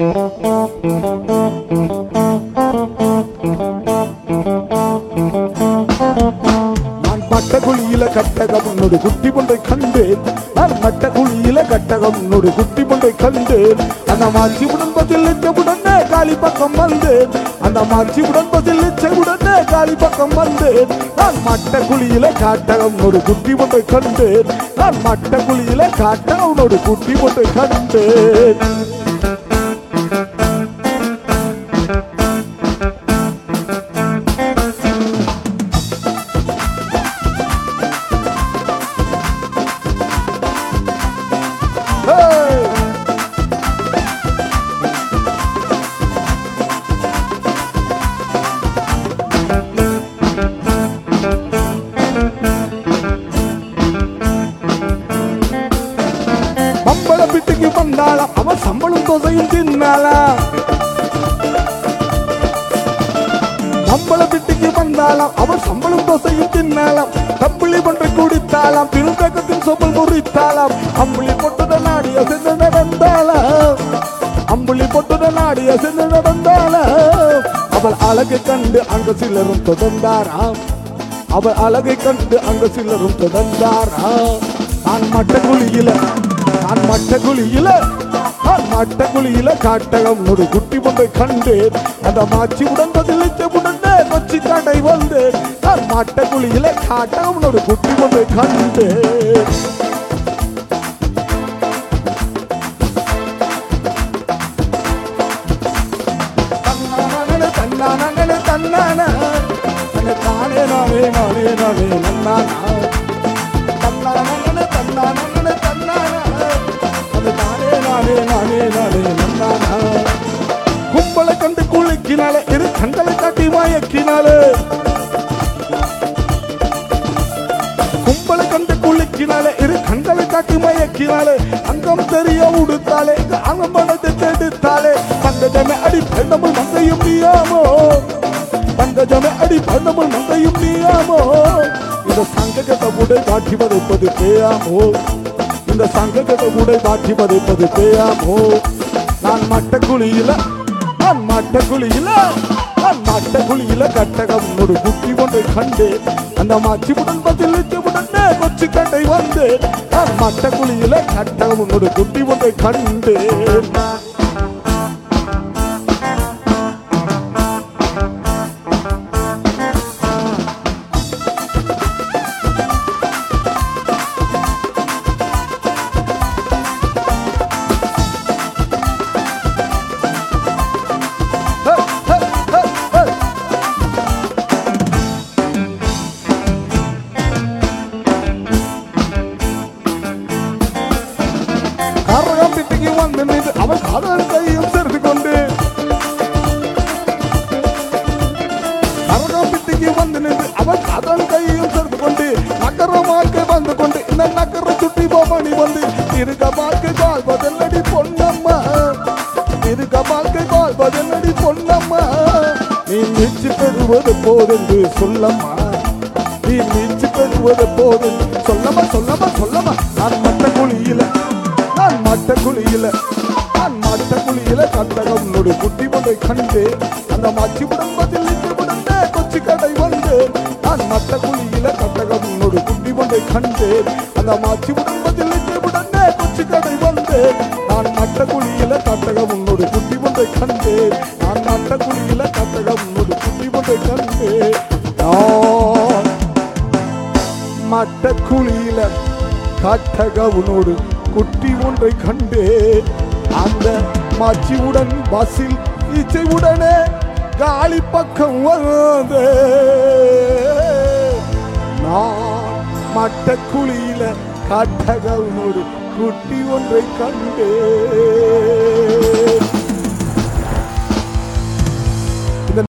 நான் மட்ட குழியில கட்டகம் உன்னோடு குட்டி பொன்றை கண்டேன் நான் மட்ட குழியில கட்டகம் உன்னோடு குட்டி பொன்றை கண்டேன் அந்த மாச்சி உடன் பதில் உடனே காலி பக்கம் வந்தேன் அந்த மாச்சி உடன் பதில் உடனே காலி பக்கம் வந்தேன் நான் மட்ட குழியில காட்டகம் உன்னோடு குட்டி பொன்றை கண்டேன் நான் மட்ட குழியில காட்டகம் உன்னோடு குட்டி பொன்றை கண்டேன் Hey! மம்பள பிட்டுக்கு வந்தாளாம் அவன் சம்பளம் தோசையும் தின்னாளாம் மம்பள பிட்டுக்கு வந்தாளாம் அவன் சம்பளம் தோசையும் தின்னாளாம் கம்பளி பண்ற குடித்தாளாம் திருத்தக்கத்தின் சொப்பல் முறித்தாளாம் அம்புலி பொட்டுட நாடிய சென்று நடந்தாளாம் அம்புலி பொட்டுட நாடிய சென்று நடந்தாளாம் அவள் அழகை கண்டு அங்க சிலரும் தொடர்ந்தாராம் அவள் அழகை கண்டு அங்க சிலரும் தொடர்ந்தாராம் நான் மட்ட குழியில நான் மட்ட குழியில நான் மட்ட குழியில காட்டகம் ஒரு குட்டி ஒன்றை கண்டேன் அந்த மாச்சி உடன் பதிலித்த உடனே கொச்சி கடை வந்தேன் நான் மட்ட குழியில காட்டகம் ஒரு குட்டி ஒன்றை கண்டேன் தன்னானே தன்னானே தன்னான தானே நானே நானே நானே நன்னானா தன்னானே தன்னானே தன்னான அது தானே நானே நானே நானே நன்னானா கும்பலை கண்டு குளிக்கினாலே இரு கண்களை காட்டி மயக்கினாலே கும்பலை கண்டு குளிக்கினாலே இரு கண்களை காட்டி மயக்கினாலே அங்கம் தெரிய உடுத்தாலே இங்க அங்கம் பணத்தை எடுத்தாலே பங்கஜமே அடி பெண்ணமுள் மங்கையும் நீயாமோ பங்கஜமே அடி பெண்ணமுள் மங்கையும் நீயாமோ இந்த சங்ககத உடை காட்டி வதைப்பது பேயாமோ இந்த சங்ககத உடை காட்டி வதைப்பது பேயாமோ நான் மட்ட குழியில நான் மட்ட குழியில நான் மட்ட குழியில கட்டகம் ஒரு குட்டி ஒன்றை கண்டேன் அந்த மாச்சிவுடன் பதிலிட்டு உடனே கொச்சி கண்டை வந்தேன் நான் மட்ட குழியில கட்டகம் ஒரு குட்டி ஒன்றை கண்டேன் ஹே, ஹே, ஹே, ஹே. கரகம் பிட்டுக்கு வந்து நின்று அவன் காதல் கையும் சேர்த்து கொண்டு கரகம் பிட்டுக்கு வந்து நின்று அவன் காதல் கையும் சேர்த்து கொண்டு நகரமாக்க வந்து கொண்டு இந்த நகர சுட்டி போமணி வந்து இருக்க பார்க்க கால் பதிலடி பொன்னம்மா இருக்க பார்க்க கால் பதிலடி பொன்னம்மா நீ நிச்சு பெறுவது போதென்று சொல்லம்மா நீ நீச்சு பெறுவது போது சொல்லமா சொல்லமா சொல்லமா நான் மட்ட குழியில நான் மட்ட குழியில நான் மட்ட குழியில கட்டகம் நொடு குட்டி ஒன்றை கண்டு அந்த மாச்சி உடன் பதில் உடனே கொச்சி கடை வந்து நான் மட்ட குழியில கட்டகம் நொடு குட்டி ஒன்றை கண்டு அந்த மாச்சி உடன் பதில் உடனே கொச்சி கடை வந்து நான் மட்ட குழியில கட்டகம் உன்னோடு குட்டி ஒன்றை கண்டு நான் மட்ட குழியில கட்டகம் உன்னோடு குட்டி ஒன்றை கண்டு நான் மட்ட குழியில காட்டகவுனோடு குட்டி ஒன்றை கண்டே அந்த மாச்சியுடன் பஸ்ஸில் இச்சையுடனே காலி பக்கம் வந்து நான் மட்ட குழியில காட்டகவுனோடு குட்டி ஒன்றை கண்டே